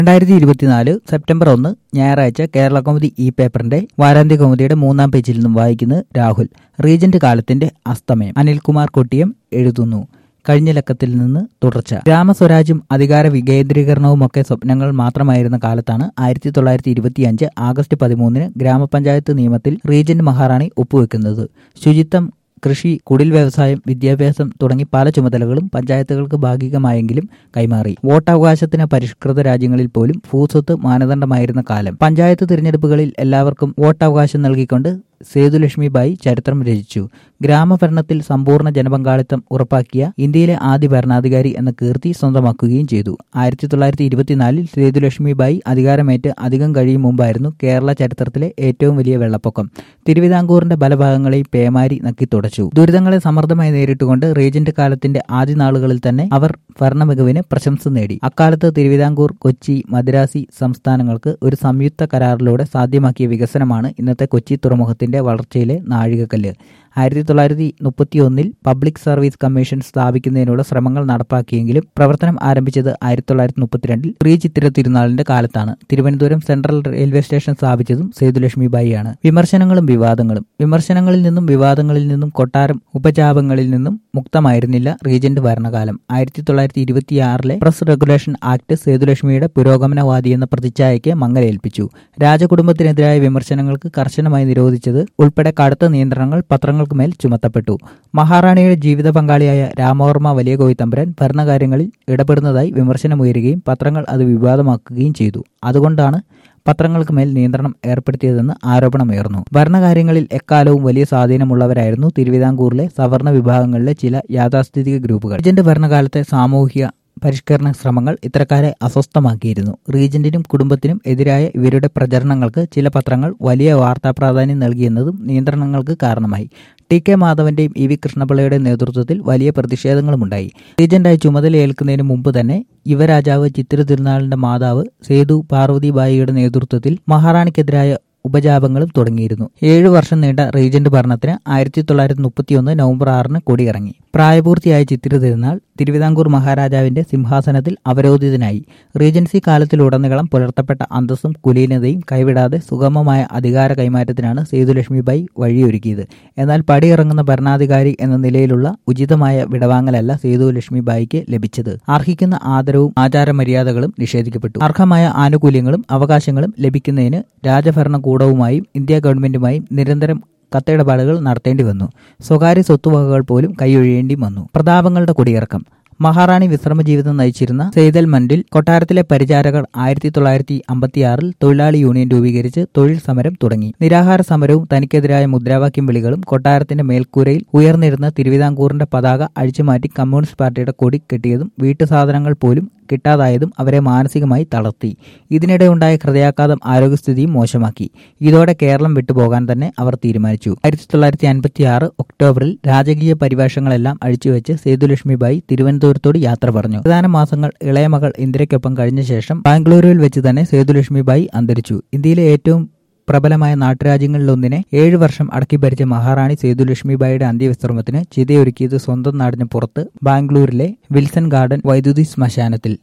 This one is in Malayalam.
രണ്ടായിരത്തി ഇരുപത്തിനാല് സെപ്റ്റംബർ ഒന്ന് ഞായറാഴ്ച കേരള കൗമുദി ഇ പേപ്പറിന്റെ വാരാന്ത്യ കൗമുദിയുടെ മൂന്നാം പേജിൽ നിന്നും വായിക്കുന്നത് രാഹുൽ റീജന്റ് കാലത്തിന്റെ അസ്തമയം അനിൽകുമാർ കൊട്ടിയം എഴുതുന്നു കഴിഞ്ഞ ലക്കത്തിൽ നിന്ന് തുടർച്ച ഗ്രാമസ്വരാജ്യം അധികാര വികേന്ദ്രീകരണവുമൊക്കെ സ്വപ്നങ്ങൾ മാത്രമായിരുന്ന കാലത്താണ് ആയിരത്തി തൊള്ളായിരത്തി ഇരുപത്തിയഞ്ച് ആഗസ്റ്റ് പതിമൂന്നിന് ഗ്രാമപഞ്ചായത്ത് നിയമത്തിൽ റീജന്റ് മഹാറാണി ഒപ്പുവെക്കുന്നത് ശുചിത്വം കൃഷി കുടിൽ വ്യവസായം വിദ്യാഭ്യാസം തുടങ്ങി പല ചുമതലകളും പഞ്ചായത്തുകൾക്ക് ഭാഗികമായെങ്കിലും കൈമാറി വോട്ടവകാശത്തിന് പരിഷ്കൃത രാജ്യങ്ങളിൽ പോലും ഭൂസ്വത്ത് മാനദണ്ഡമായിരുന്ന കാലം പഞ്ചായത്ത് തിരഞ്ഞെടുപ്പുകളിൽ എല്ലാവർക്കും വോട്ടവകാശം നൽകിക്കൊണ്ട് സേതുലക്ഷ്മിബായി ചരിത്രം രചിച്ചു ഗ്രാമഭരണത്തിൽ സമ്പൂർണ്ണ ജനപങ്കാളിത്തം ഉറപ്പാക്കിയ ഇന്ത്യയിലെ ആദ്യ ഭരണാധികാരി എന്ന കീർത്തി സ്വന്തമാക്കുകയും ചെയ്തു ആയിരത്തി തൊള്ളായിരത്തി ഇരുപത്തിനാലിൽ സേതുലക്ഷ്മിബായി അധികാരമേറ്റ് അധികം കഴിയും മുമ്പായിരുന്നു കേരള ചരിത്രത്തിലെ ഏറ്റവും വലിയ വെള്ളപ്പൊക്കം തിരുവിതാംകൂറിന്റെ പല ഭാഗങ്ങളെയും പേമാരി നക്കിത്തുടച്ചു ദുരിതങ്ങളെ സമർത്ഥമായി നേരിട്ടുകൊണ്ട് റീജന്റ് കാലത്തിന്റെ ആദ്യ നാളുകളിൽ തന്നെ അവർ ഭരണ മികവിന് പ്രശംസ നേടി അക്കാലത്ത് തിരുവിതാംകൂർ കൊച്ചി മദ്രാസി സംസ്ഥാനങ്ങൾക്ക് ഒരു സംയുക്ത കരാറിലൂടെ സാധ്യമാക്കിയ വികസനമാണ് ഇന്നത്തെ കൊച്ചി തുറമുഖത്തിന്റെ വളർച്ചയിലെ നാഴികക്കല്ല് ആയിരത്തി തൊള്ളായിരത്തി മുപ്പത്തിയൊന്നിൽ പബ്ലിക് സർവീസ് കമ്മീഷൻ സ്ഥാപിക്കുന്നതിനുള്ള ശ്രമങ്ങൾ നടപ്പാക്കിയെങ്കിലും പ്രവർത്തനം ആരംഭിച്ചത് ആയിരത്തി തൊള്ളായിരത്തി മുപ്പത്തിരണ്ടിൽ ശ്രീ ചിത്തിര തിരുനാളിന്റെ കാലത്താണ് തിരുവനന്തപുരം സെൻട്രൽ റെയിൽവേ സ്റ്റേഷൻ സ്ഥാപിച്ചതും സേതുലക്ഷ്മിബായിയാണ് വിമർശനങ്ങളും വിവാദങ്ങളും വിമർശനങ്ങളിൽ നിന്നും വിവാദങ്ങളിൽ നിന്നും കൊട്ടാരം ഉപചാപങ്ങളിൽ നിന്നും മുക്തമായിരുന്നില്ല റീജന്റ് ഭരണകാലം ആയിരത്തി തൊള്ളായിരത്തി ഇരുപത്തിയാറിലെ പ്രസ് റെഗുലേഷൻ ആക്ട് സേതുലക്ഷ്മിയുടെ പുരോഗമനവാദി എന്ന പ്രതിച്ഛായയ്ക്ക് മങ്ങലേൽപ്പിച്ചു രാജകുടുംബത്തിനെതിരായ വിമർശനങ്ങൾക്ക് കർശനമായി നിരോധിച്ചത് ഉൾപ്പെടെ കടുത്ത നിയന്ത്രണങ്ങൾ പത്രങ്ങൾക്ക് മേൽ ചുമത്തപ്പെട്ടു മഹാറാണിയുടെ ജീവിത പങ്കാളിയായ രാമവർമ്മ വലിയ കോയിത്തമ്പുരാൻ ഭരണകാര്യങ്ങളിൽ ഇടപെടുന്നതായി വിമർശനമുയരുകയും പത്രങ്ങൾ അത് വിവാദമാക്കുകയും ചെയ്തു അതുകൊണ്ടാണ് പത്രങ്ങൾക്ക് മേൽ നിയന്ത്രണം ഏർപ്പെടുത്തിയതെന്ന് ആരോപണമുയർന്നു ഭരണകാര്യങ്ങളിൽ എക്കാലവും വലിയ സ്വാധീനമുള്ളവരായിരുന്നു തിരുവിതാംകൂറിലെ സവർണ വിഭാഗങ്ങളിലെ ചില യാഥാസ്ഥിതിക ഗ്രൂപ്പുകൾ ഏജന്റ് ഭരണകാലത്തെ സാമൂഹിക പരിഷ്കരണ ശ്രമങ്ങൾ ഇത്തരക്കാരെ അസ്വസ്ഥമാക്കിയിരുന്നു റീജന്റിനും കുടുംബത്തിനും എതിരായ ഇവരുടെ പ്രചരണങ്ങൾക്ക് ചില പത്രങ്ങൾ വലിയ വാർത്താ പ്രാധാന്യം നൽകിയെന്നതും നിയന്ത്രണങ്ങൾക്ക് കാരണമായി ടി കെ മാധവന്റെയും ഇ വി കൃഷ്ണപിള്ളയുടെ നേതൃത്വത്തിൽ വലിയ പ്രതിഷേധങ്ങളുമുണ്ടായി റീജന്റായി ചുമതലയേൽക്കുന്നതിന് മുമ്പ് തന്നെ യുവരാജാവ് ചിത്തിര തിരുനാളിന്റെ മാതാവ് സേതു പാർവതിബായിയുടെ നേതൃത്വത്തിൽ മഹാറാണിക്കെതിരായ ഉപജാപങ്ങളും തുടങ്ങിയിരുന്നു ഏഴു വർഷം നീണ്ട റീജന്റ് ഭരണത്തിന് ആയിരത്തി തൊള്ളായിരത്തി മുപ്പത്തിയൊന്ന് നവംബർ ആറിന് കൊടിയിറങ്ങി പ്രായപൂർത്തിയായ ചിത്തിര തിരുനാൾ തിരുവിതാംകൂർ മഹാരാജാവിന്റെ സിംഹാസനത്തിൽ അവരോധിതനായി റീജൻസി കാലത്തിലുടനീളം പുലർത്തപ്പെട്ട അന്തസ്സും കുലീനതയും കൈവിടാതെ സുഗമമായ അധികാര കൈമാറ്റത്തിനാണ് സേതുലക്ഷ്മിബായി വഴിയൊരുക്കിയത് എന്നാൽ പടിയിറങ്ങുന്ന ഭരണാധികാരി എന്ന നിലയിലുള്ള ഉചിതമായ വിടവാങ്ങലല്ല സേതുലക്ഷ്മിബായിക്ക് ലഭിച്ചത് അർഹിക്കുന്ന ആദരവും ആചാരമര്യാദകളും നിഷേധിക്കപ്പെട്ടു അർഹമായ ആനുകൂല്യങ്ങളും അവകാശങ്ങളും ലഭിക്കുന്നതിന് രാജഭരണകൂടവുമായും ഇന്ത്യ ഗവൺമെന്റുമായും നിരന്തരം കത്തിടപാടുകൾ നടത്തേണ്ടി വന്നു സ്വകാര്യ സ്വത്തുവകകൾ പോലും കൈയൊഴിയേണ്ടി വന്നു പ്രതാപങ്ങളുടെ കൊടിയിറക്കം മഹാറാണി വിശ്രമ ജീവിതം നയിച്ചിരുന്ന സെയ്തൽ മൻഡിൽ കൊട്ടാരത്തിലെ പരിചാരകർ ആയിരത്തി തൊള്ളായിരത്തി അമ്പത്തിയാറിൽ തൊഴിലാളി യൂണിയൻ രൂപീകരിച്ച് തൊഴിൽ സമരം തുടങ്ങി നിരാഹാര സമരവും തനിക്കെതിരായ മുദ്രാവാക്യം വിളികളും കൊട്ടാരത്തിന്റെ മേൽക്കൂരയിൽ ഉയർന്നിരുന്ന തിരുവിതാംകൂറിന്റെ പതാക അഴിച്ചുമാറ്റി കമ്മ്യൂണിസ്റ്റ് പാർട്ടിയുടെ കൊടി കെട്ടിയതും വീട്ടുസാധനങ്ങൾ പോലും കിട്ടാതായതും അവരെ മാനസികമായി തളർത്തി ഇതിനിടെ ഉണ്ടായ ഹൃദയാഘാതം ആരോഗ്യസ്ഥിതിയും മോശമാക്കി ഇതോടെ കേരളം വിട്ടുപോകാൻ തന്നെ അവർ തീരുമാനിച്ചു ആയിരത്തി തൊള്ളായിരത്തി അൻപത്തി ആറ് ഒക്ടോബറിൽ രാജകീയ പരിവേഷങ്ങളെല്ലാം അഴിച്ചുവെച്ച് സേതുലക്ഷ്മിബായി തിരുവനന്തപുരത്തോട് യാത്ര പറഞ്ഞു പ്രധാന മാസങ്ങൾ ഇളയ മകൾ ഇന്ദിരയ്ക്കൊപ്പം കഴിഞ്ഞ ശേഷം ബാംഗ്ലൂരുവിൽ വെച്ച് തന്നെ സേതുലക്ഷ്മിബായി അന്തരിച്ചു ഇന്ത്യയിലെ ഏറ്റവും പ്രബലമായ നാട്ടുരാജ്യങ്ങളിലൊന്നിനെ ഏഴു വർഷം അടക്കി ഭരിച്ച മഹാറാണി സേതുലക്ഷ്മിബായിയുടെ അന്ത്യവിശ്രമത്തിന് ചിതയൊരുക്കിയത് സ്വന്തം നാടിന് പുറത്ത് ബാംഗ്ലൂരിലെ വിൽസൺ ഗാർഡൻ വൈദ്യുതി ശ്മശാനത്തിൽ